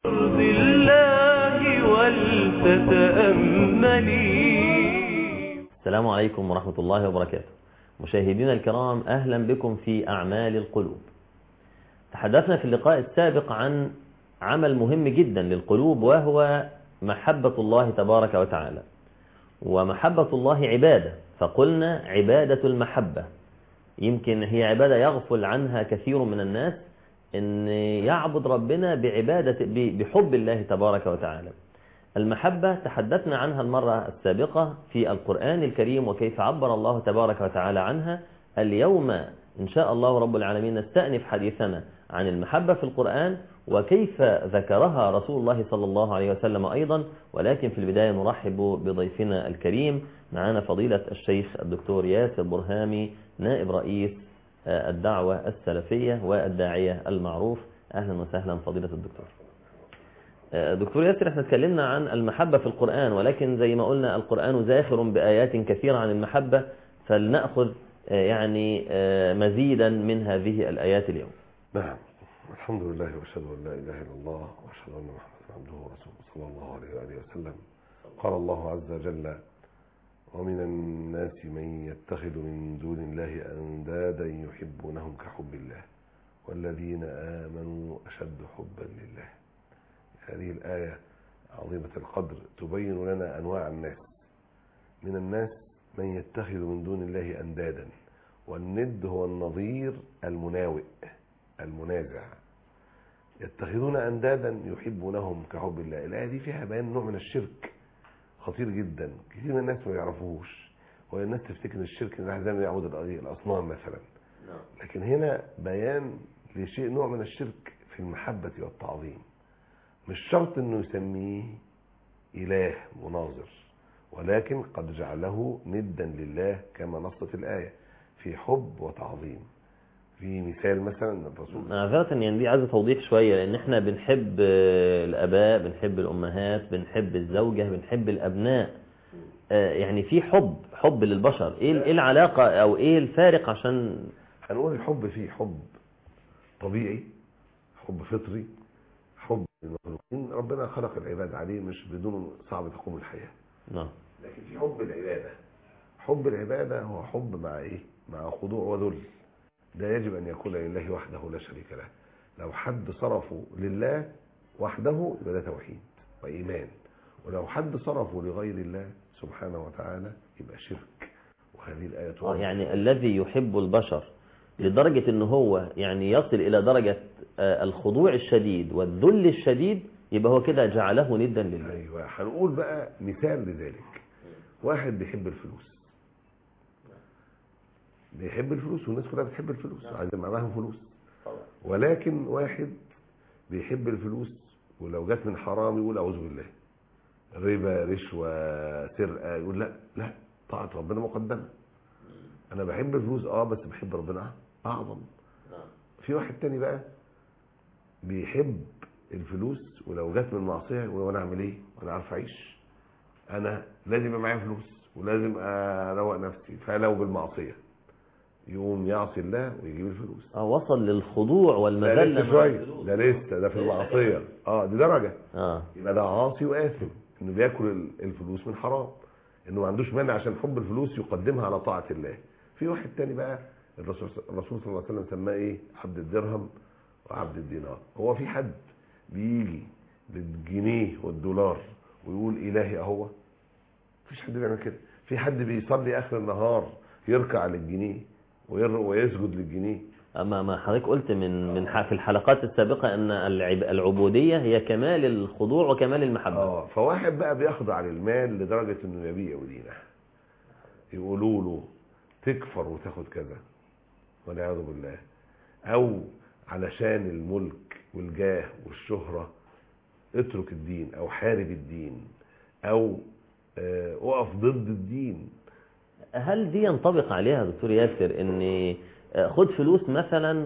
أرض الله ولتتأملي السلام عليكم ورحمة الله وبركاته مشاهدينا الكرام أهلا بكم في أعمال القلوب تحدثنا في اللقاء السابق عن عمل مهم جدا للقلوب وهو محبة الله تبارك وتعالى ومحبة الله عبادة فقلنا عبادة المحبة يمكن هي عبادة يغفل عنها كثير من الناس ان يعبد ربنا بعبادة بحب الله تبارك وتعالى المحبة تحدثنا عنها المرة السابقة في القرآن الكريم وكيف عبر الله تبارك وتعالى عنها اليوم إن شاء الله رب العالمين نستأنف حديثنا عن المحبة في القرآن وكيف ذكرها رسول الله صلى الله عليه وسلم أيضا ولكن في البداية نرحب بضيفنا الكريم معنا فضيلة الشيخ الدكتور ياسر برهامي نائب رئيس الدعوة السلفية والداعية المعروف أهلا وسهلا فضيلة الدكتور دكتور ياسر احنا اتكلمنا عن المحبة في القرآن ولكن زي ما قلنا القرآن زاخر بآيات كثيرة عن المحبة فلنأخذ يعني مزيدا من هذه الآيات اليوم نعم الحمد لله واشهد ان لا اله الا الله واشهد ان محمدا عبده ورسوله صلى الله عليه واله وسلم قال الله عز وجل ومن الناس من يتخذ من دون الله اندادا يحبونهم كحب الله والذين امنوا اشد حبا لله هذه الايه عظيمه القدر تبين لنا انواع الناس من الناس من يتخذ من دون الله اندادا والند هو النظير المناوئ المنازع يتخذون اندادا يحبونهم كحب الله الايه دي فيها بيان نوع من الشرك خطير جدا كثير من الناس ما يعرفوهوش وهي الناس تفتكر ان الشرك ان زي ما يعبد الاصنام مثلا لكن هنا بيان لشيء نوع من الشرك في المحبه والتعظيم مش شرط انه يسميه اله مناظر ولكن قد جعله ندا لله كما نصت الايه في حب وتعظيم في مثال مثلا الرسول معذرة يعني دي عايزة توضيح شوية لأن احنا بنحب الآباء بنحب الأمهات بنحب الزوجة بنحب الأبناء يعني في حب حب للبشر ايه ايه العلاقة او ايه الفارق عشان هنقول الحب فيه حب طبيعي حب فطري حب المخلوقين ربنا خلق العباد عليه مش بدون صعب تقوم الحياة نعم لكن في حب العبادة حب العبادة هو حب مع ايه مع خضوع وذل ده يجب أن يكون لله وحده لا شريك له لو حد صرفه لله وحده يبقى ده توحيد وإيمان ولو حد صرفه لغير الله سبحانه وتعالى يبقى شرك وهذه الآية آه يعني الذي يحب البشر لدرجة ان هو يعني يصل الى درجة الخضوع الشديد والذل الشديد يبقى هو كده جعله ندا لله ايوه هنقول بقى مثال لذلك واحد بيحب الفلوس بيحب الفلوس والناس كلها بتحب الفلوس عايز يبقى معاهم فلوس ولكن واحد بيحب الفلوس ولو جت من حرام يقول اعوذ بالله ربا رشوه سرقه يقول لا لا طاعه ربنا مقدمه انا بحب الفلوس اه بس بحب ربنا اعظم في واحد تاني بقى بيحب الفلوس ولو جت من معصيه يقول وانا اعمل ايه وانا عارف اعيش انا لازم يبقى معايا فلوس ولازم اروق نفسي فلو بالمعصيه يقوم يعصي الله ويجيب الفلوس اه وصل للخضوع ده والمذله لسه مع شويه الفلوس. ده لسه ده في المعصيه اه دي درجه اه يبقى ده عاصي واثم انه بياكل ال- الفلوس من حرام انه ما عندوش مانع عشان حب الفلوس يقدمها على طاعه الله في واحد تاني بقى الرسول الرسول صلى الله عليه وسلم سماه ايه عبد الدرهم وعبد الدينار هو في حد بيجي بالجنيه والدولار ويقول الهي اهو مفيش حد بيعمل كده في حد بيصلي اخر النهار يركع للجنيه وير- ويسجد للجنيه اما ما حضرتك قلت من من ح- في الحلقات السابقة ان العب- العبودية هي كمال الخضوع وكمال المحبة اه فواحد بقى بيخضع للمال لدرجة انه يبيع دينه يقولوا له تكفر وتاخد كذا والعياذ بالله او علشان الملك والجاه والشهرة اترك الدين او حارب الدين او آه، اقف ضد الدين هل دي ينطبق عليها دكتور ياسر ان آه، خد فلوس مثلا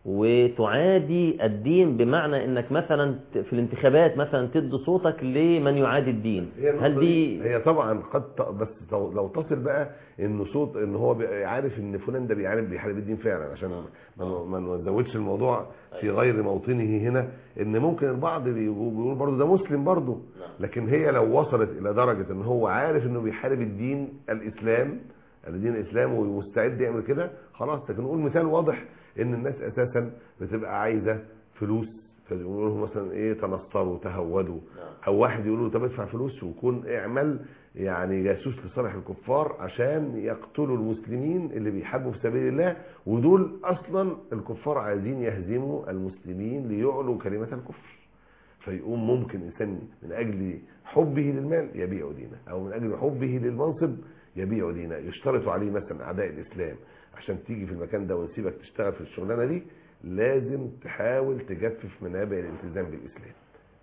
وتعادي الدين بمعنى انك مثلا ت- في الانتخابات مثلا تدي صوتك لمن يعادي الدين هي النقطة هل دي هي طبعا قد ت- بس لو لو تصل بقى ان صوت ان هو بي- عارف ان فلان ده بيعرف بيحارب الدين فعلا عشان ما ما نزودش الموضوع في غير موطنه هنا ان ممكن البعض بي- بيقول برضه ده مسلم برضه لكن هي لو وصلت الى درجه ان هو عارف انه بيحارب الدين الاسلام الدين الاسلام ومستعد يعمل كده خلاص لكن نقول مثال واضح ان الناس اساسا بتبقى عايزه فلوس فيقولوا لهم مثلا ايه تنصروا تهودوا او واحد يقول له طب ادفع فلوس وكون اعمل يعني جاسوس لصالح الكفار عشان يقتلوا المسلمين اللي بيحاربوا في سبيل الله ودول اصلا الكفار عايزين يهزموا المسلمين ليعلوا كلمه الكفر فيقوم ممكن انسان من اجل حبه للمال يبيع دينه او من اجل حبه للمنصب يبيع دينه يشترطوا عليه مثلا اعداء الاسلام عشان تيجي في المكان ده ونسيبك تشتغل في الشغلانه دي لازم تحاول تجفف منابع الالتزام بالاسلام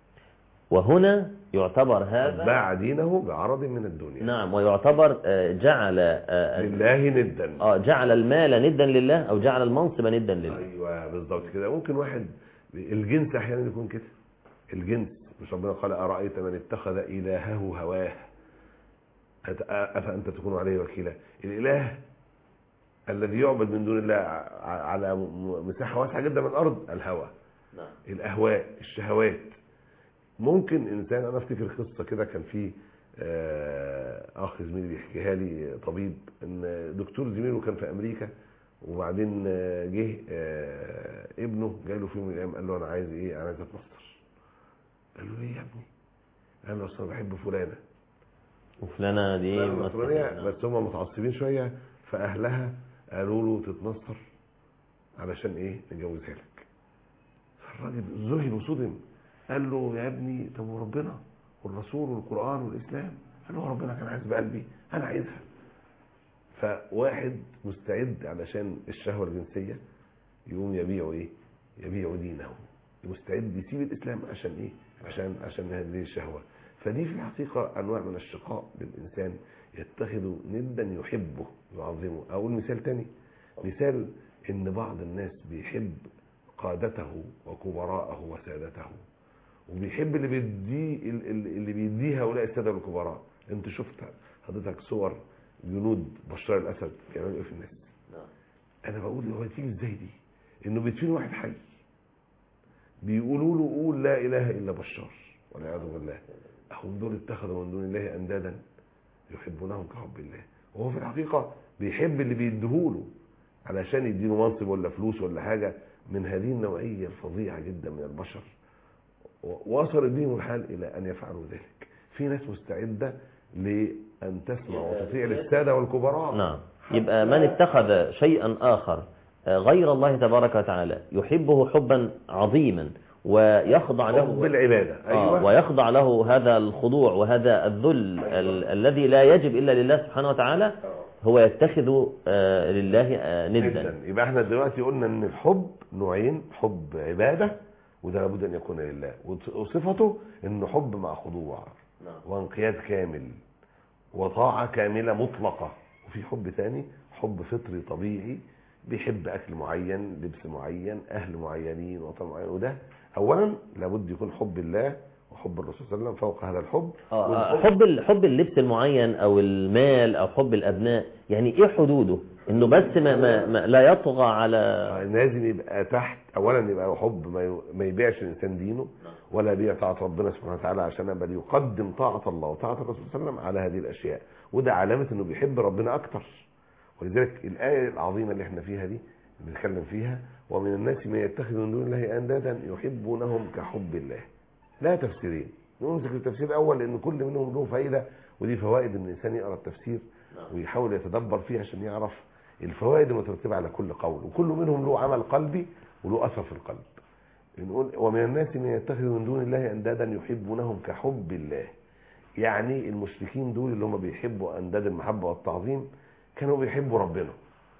وهنا يعتبر هذا باع دينه بعرض من الدنيا نعم ويعتبر آه، جعل آه، لله ندا اه جعل المال ندا لله او جعل المنصب ندا لله ايوه بالظبط كده ممكن واحد الجنس احيانا يكون كده الجنس مش ربنا قال ارايت من اتخذ الهه هواه أت- افانت تكون عليه وكيلا الاله الذي يعبد من دون الله ع- على م- مساحه واسعه جدا من الارض الهوى نعم الاهواء الشهوات ممكن انسان انا افتكر قصه كده كان في آه، اخ زميلي بيحكيها لي طبيب ان دكتور زميله كان في امريكا وبعدين آه، جه آه، ابنه جاي له في يوم من الايام قال له انا عايز ايه انا عايز اتنصر قال له ليه يا ابني قال له اصل انا بحب فلانه وفلانة دي فلانة مثلا- نصرانية بس هم متعصبين شويه فاهلها قالوا له تتنصر علشان ايه نجوزها لك فالراجل ذهل وصدم قال له يا ابني طب وربنا والرسول والقران والاسلام قال له ربنا كان عايز بقلبي انا عايزها فواحد مستعد علشان الشهوه الجنسيه يقوم يبيع ايه يبيع دينه مستعد يسيب الاسلام عشان ايه عشان عشان هذه الشهوه فدي في الحقيقه انواع من الشقاء بالانسان يتخذ ندا يحبه يعظمه اقول مثال تاني مثال ان بعض الناس بيحب قادته وكبراءه وسادته وبيحب اللي بيديه اللي بيديه هؤلاء الساده الكبراء انت شفت حضرتك صور جنود بشار الاسد بيعملوا ايه في الناس نعم. انا بقول هو تيجي ازاي دي انه بيدفن واحد حي بيقولوا له قول لا اله الا بشار والعياذ بالله هم دول اتخذوا من دون الله اندادا يحبونهم كحب الله وهو في الحقيقه بيحب اللي بيديهوله علشان يديله منصب ولا فلوس ولا حاجه من هذه النوعيه الفظيعه جدا من البشر وصل بهم الحال الى ان يفعلوا ذلك في ناس مستعده لان تسمع وتطيع للساده والكبراء نعم يبقى من اتخذ شيئا آخر آه، غير الله تبارك وتعالى يحبه حبا عظيما ويخضع حب له العباده آه ايوه ويخضع له هذا الخضوع وهذا الذل ال- الذي لا يجب إلا لله سبحانه وتعالى هو يتخذ آه، لله آه، ندا جدا يبقى احنا دلوقتي قلنا ان الحب نوعين حب عباده وده لابد ان يكون لله وص- وصفته انه حب مع خضوع وانقياد كامل وطاعه كامله مطلقه وفي حب ثاني حب فطري طبيعي بيحب اكل معين لبس معين اهل معينين وطن معين وده اولا لابد يكون حب الله وحب الرسول صلى الله عليه وسلم فوق هذا الحب آه، آه، والحب- حب ال- حب اللبس المعين او المال او حب الابناء يعني ايه حدوده انه بس ما, ما, ما لا يطغى على لازم يبقى تحت اولا يبقى حب ما ي- ما يبيعش الانسان دينه ولا يبيع طاعه ربنا سبحانه وتعالى عشان بل يقدم طاعه الله وطاعه الرسول صلى الله عليه وسلم على هذه الاشياء وده علامه انه بيحب ربنا اكتر ولذلك الايه العظيمه اللي احنا فيها دي اللي بنتكلم فيها ومن الناس من يتخذ من دون الله اندادا يحبونهم كحب الله لا تفسيرين نمسك التفسير الاول لان كل منهم له فائده ودي فوائد ان الانسان يقرا التفسير ويحاول يتدبر فيه عشان يعرف الفوائد المترتبه على كل قول وكل منهم له عمل قلبي وله اثر في القلب بنقول ومن الناس من يتخذ من دون الله اندادا يحبونهم كحب الله يعني المشركين دول اللي هم بيحبوا انداد المحبه والتعظيم كانوا بيحبوا ربنا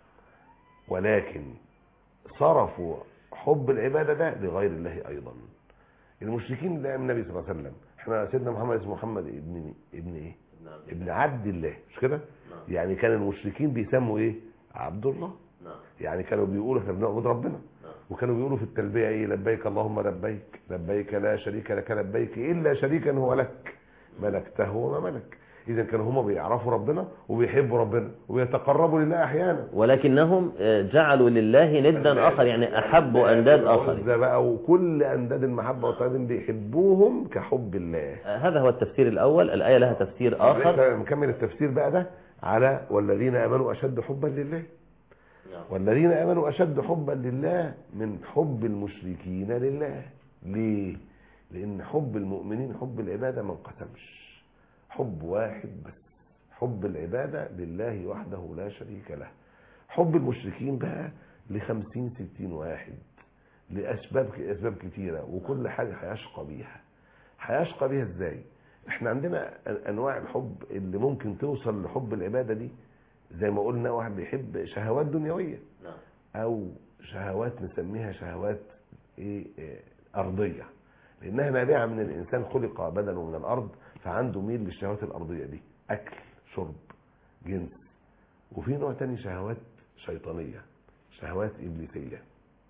ولكن صرفوا حب العباده ده لغير الله ايضا المشركين اللي ايام النبي صلى الله عليه وسلم احنا سيدنا محمد اسمه محمد ابن ابن ايه ابن عبد الله مش كده يعني كان المشركين بيسموا ايه عبد الله يعني كانوا بيقولوا احنا بنعبد ربنا وكانوا بيقولوا في التلبيه ايه لبيك اللهم لبيك لبيك لا شريك لك لبيك الا شريكا هو لك ملكته وما ملك اذا كانوا هم بيعرفوا ربنا وبيحبوا ربنا وبيتقربوا لله احيانا ولكنهم آه، جعلوا لله ندا آخر يعني أحبوا أنداد آخرين ده بقى وكل انداد المحبه والتعظيم بيحبوهم كحب الله آه، هذا هو التفسير الأول الآية لها تفسير آخر لسه نكمل التفسير بقى ده على والذين امنوا اشد حبا لله والذين امنوا اشد حبا لله من حب المشركين لله ليه لان حب المؤمنين حب العباده ما انقسمش حب واحد بس حب العباده لله وحده لا شريك له حب المشركين بقى لخمسين ستين واحد لاسباب اسباب كتيره وكل حاجه هيشقى بيها هيشقى بيها ازاي احنا عندنا انواع الحب اللي ممكن توصل لحب العباده دي زي ما قلنا واحد بيحب شهوات دنيويه او شهوات نسميها شهوات ايه إيه، ارضيه لانها نابعه من الانسان خلق بدنه من الارض فعنده ميل للشهوات الارضيه دي اكل شرب جنس وفي نوع تاني شهوات شيطانيه شهوات ابليسيه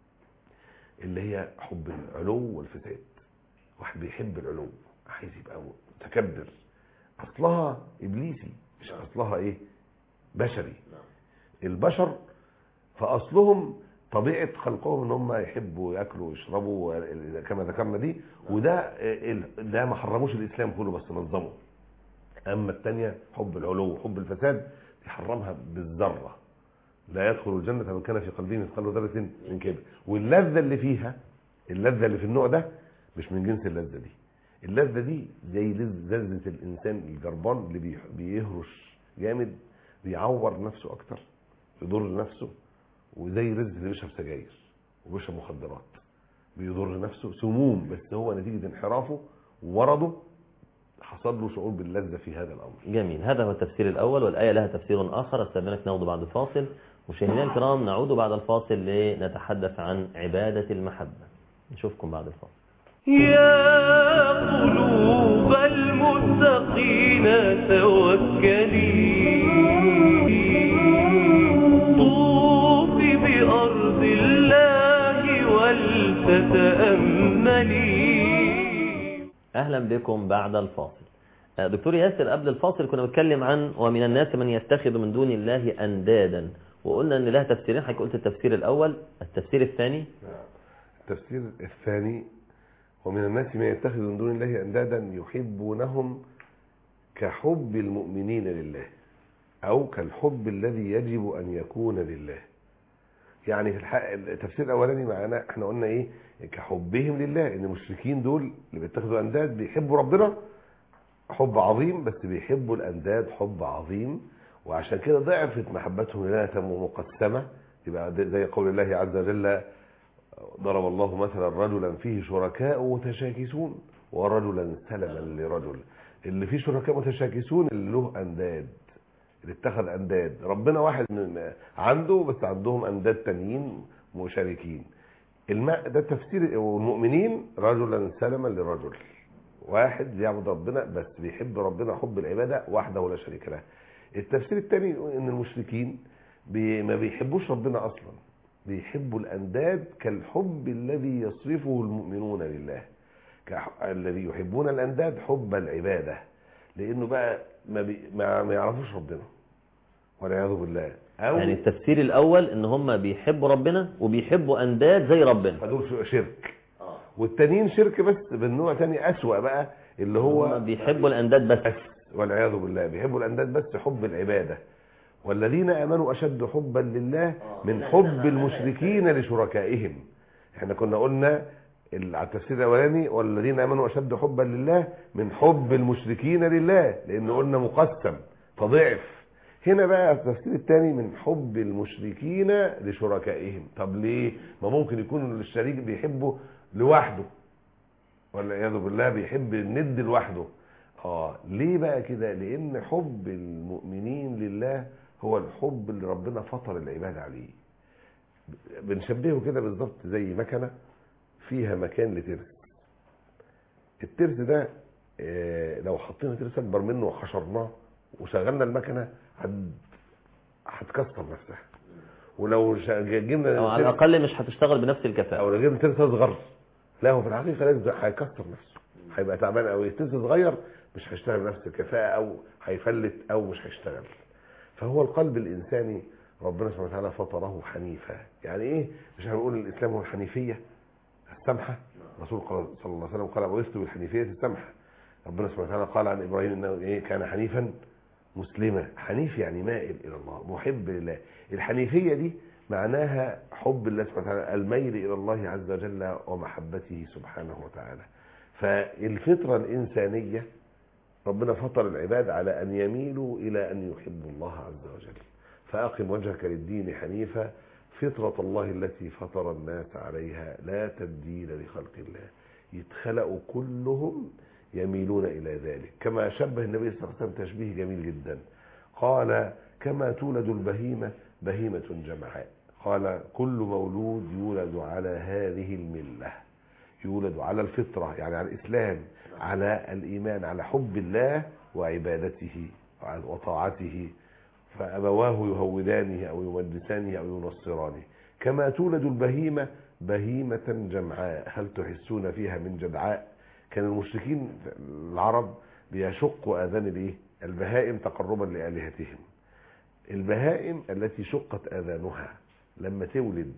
اللي هي حب العلو والفساد واحد بيحب العلو عايز يبقى متكبر اصلها ابليسي مش اصلها ايه بشري البشر فاصلهم طبيعه خلقهم ان هم يحبوا ياكلوا ويشربوا كما ذكرنا دي وده ال- ده ما حرموش الاسلام كله بس نظمه اما الثانيه حب العلو وحب الفساد يحرمها بالذره لا يدخل الجنه من كان في قلبه مثقال ذره من كبر واللذه اللي فيها اللذه اللي في النوع ده مش من جنس اللذه دي اللذه دي زي لذ- لذه الانسان الجربان اللي بي- بيهرش جامد بيعور نفسه اكتر يضر نفسه وزي رزق اللي بيشرب سجاير وبيشرب مخدرات بيضر نفسه سموم بس هو نتيجه انحرافه وورده حصل له شعور باللذه في هذا الامر جميل هذا هو التفسير الأول والآية لها تفسير آخر استأذنك نعود بعد الفاصل مشاهدينا الكرام نعود بعد الفاصل لنتحدث عن عبادة المحبة نشوفكم بعد الفاصل يا قلوب المتقين توكلي طوفي بأرض الله ولتتأملي أهلا بكم بعد الفاصل آه، دكتور ياسر قبل الفاصل كنا بنتكلم عن ومن الناس من يتخذ من دون الله أندادا وقلنا أن لها تفسيرين حضرتك قلت التفسير الأول التفسير الثاني التفسير الثاني ومن الناس من يتخذ من دون الله اندادا يحبونهم كحب المؤمنين لله او كالحب الذي يجب ان يكون لله يعني في الحق التفسير الاولاني معانا احنا قلنا ايه كحبهم لله ان المشركين دول اللي بيتخذوا انداد بيحبوا ربنا حب عظيم بس بيحبوا الانداد حب عظيم وعشان كده ضعفت محبتهم لله تم مقسمه يبقى ده- زي قول الله عز وجل ضرب الله مثلا رجلا فيه شركاء متشاكسون ورجلا سلما لرجل اللي فيه شركاء متشاكسون اللي له انداد اللي اتخذ انداد ربنا واحد من عنده بس عندهم انداد تانيين مشاركين الماء ده تفسير والمؤمنين رجلا سلما لرجل واحد بيعبد ربنا بس بيحب ربنا حب العباده وحده لا شريك له التفسير الثاني ان المشركين بي ما بيحبوش ربنا اصلا بيحبوا الانداد كالحب الذي يصرفه المؤمنون لله كح- الذي يحبون الانداد حب العباده لانه بقى ما, بي ما, ما يعرفوش ربنا والعياذ بالله او يعني التفسير الأول أن هم بيحبوا ربنا وبيحبوا أنداد زي ربنا فدول شو- شرك والتانيين شرك بس بالنوع تاني اسوأ بقى اللي هو هم بيحبوا الأنداد بس بس والعياذ بالله بيحبوا الانداد بس حب العباده والذين امنوا اشد حبا لله من حب المشركين لشركائهم احنا كنا قلنا ال- على التفسير الاولاني والذين امنوا اشد حبا لله من حب المشركين لله لان قلنا مقسم فضعف هنا بقى التفسير الثاني من حب المشركين لشركائهم طب ليه ما ممكن يكون الشريك بيحبه لوحده والعياذ بالله بيحب الند لوحده اه ليه بقى كده لان حب المؤمنين لله هو الحب اللي ربنا فطر العباد عليه بنشبهه كده بالظبط زي مكنه فيها مكان لترس الترس ده آه، لو حطينا ترس اكبر منه وحشرناه وشغلنا المكنه هت- هتكسر نفسها ولو شا- جبنا او على الاقل مش هتشتغل بنفس الكفاءه او لو جبنا تلت اصغر لا هو في الحقيقه لازم هيكسر نفسه هيبقى تعبان قوي تلت صغير مش هيشتغل بنفس الكفاءه او هيفلت او مش هيشتغل فهو القلب الانساني ربنا سبحانه وتعالى فطره حنيفا يعني ايه مش هنقول الاسلام هو الحنيفيه السمحه الرسول قال صلى الله عليه وسلم قال بعثت بالحنيفيه السمحه ربنا سبحانه وتعالى قال عن ابراهيم انه ايه كان حنيفا مسلما حنيف يعني مائل الى الله محب لله الحنيفيه دي معناها حب الله سبحانه وتعالى الميل الى الله عز وجل ومحبته سبحانه وتعالى فالفطره الانسانيه ربنا فطر العباد على ان يميلوا الى ان يحبوا الله عز وجل فاقم وجهك للدين حنيفا فطره الله التي فطر الناس عليها لا تبديل لخلق الله يتخلقوا كلهم يميلون الى ذلك كما شبه النبي صلى الله عليه وسلم تشبيه جميل جدا قال كما تولد البهيمه بهيمه جمعاء قال كل مولود يولد على هذه المله يولد على الفطره يعني على الاسلام على الايمان على حب الله وعبادته وطاعته فابواه يهودانه او يمجسانه او ينصرانه كما تولد البهيمه بهيمه جمعاء هل تحسون فيها من جدعاء كان المشركين العرب بيشقوا اذان الايه البهائم تقربا لالهتهم البهائم التي شقت اذانها لما تولد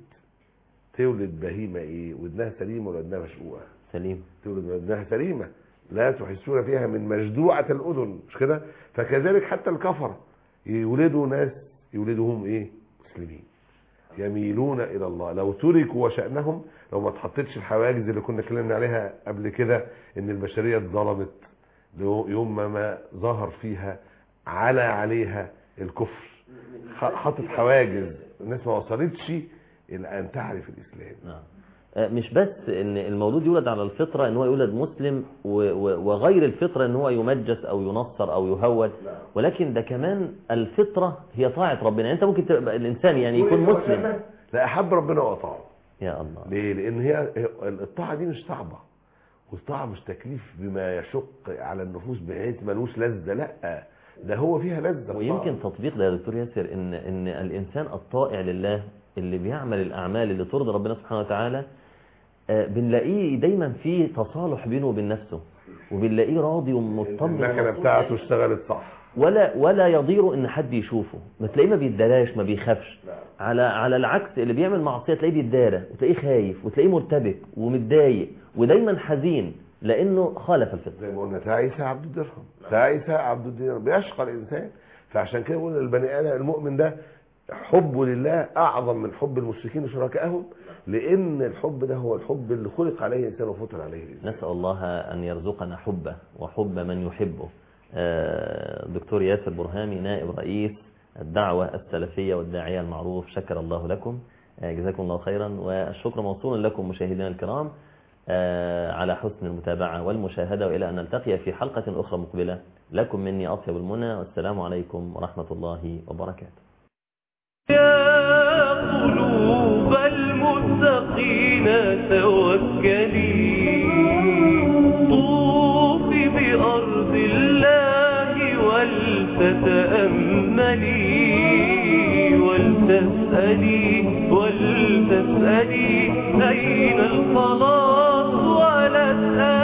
تولد بهيمه ايه ودنها سليمه ولا ودنها مشقوقه سليم تولد ودنها سليمه لا تحسون فيها من مجدوعه الاذن مش كده فكذلك حتى الكفره يولدوا ناس يولدهم ايه مسلمين يميلون الى الله لو تركوا وشانهم لو ما اتحطتش الحواجز اللي كنا اتكلمنا عليها قبل كده ان البشريه اتظلمت يوم ما- ما ظهر فيها على عليها الكفر خ- حطت حواجز الناس ما وصلتش الى ان تعرف الاسلام نعم آه، مش بس ان المولود يولد على الفطره ان هو يولد مسلم و- و- وغير الفطره ان هو يمجس او ينصر او يهود ولكن ده كمان الفطره هي طاعه ربنا يعني انت ممكن تبقى الانسان يعني يكون مسلم لا احب ربنا واطاعه يا الله ليه لان هي الطاعه دي مش صعبه والطاعه مش تكليف بما يشق على النفوس بحيث ملوش لذه لا ده هو فيها لذه ويمكن الطاعة. تطبيق ده يا دكتور ياسر ان ان الانسان الطائع لله اللي بيعمل الاعمال اللي ترضي ربنا سبحانه وتعالى آه، بنلاقيه دايما في تصالح بينه وبين نفسه وبنلاقيه راضي ومطمن المكنه ومبسوط. بتاعته اشتغلت صح ولا ولا يضير ان حد يشوفه ما تلاقيه ما بيتداراش ما بيخافش على على العكس اللي بيعمل معصيه تلاقيه بيتدارى وتلاقيه خايف وتلاقيه مرتبك ومتضايق ودايما حزين لانه خالف الفطره زي ما قلنا تعيس عبد الدرهم تعيس عبد الدينار بيشقى الانسان فعشان كده قلنا البني ادم المؤمن ده حبه لله اعظم من حب المشركين وشركائهم لان الحب ده هو الحب اللي خلق عليه الانسان وفطر عليه الانسان نسأل الله أن يرزقنا حبه وحب من يحبه آه، دكتور ياسر برهامي نائب رئيس الدعوة السلفية والداعية المعروف شكر الله لكم آه، جزاكم الله خيرا والشكر موصول لكم مشاهدينا الكرام آه، على حسن المتابعة والمشاهدة وإلى أن نلتقي في حلقة أخرى مقبلة لكم مني أطيب المنى والسلام عليكم ورحمة الله وبركاته يا قلوب المتقين توكلي طوفي بأرض الله ولتتأملي ولتسألي ولتسألي أين الخلاص ولا تسألي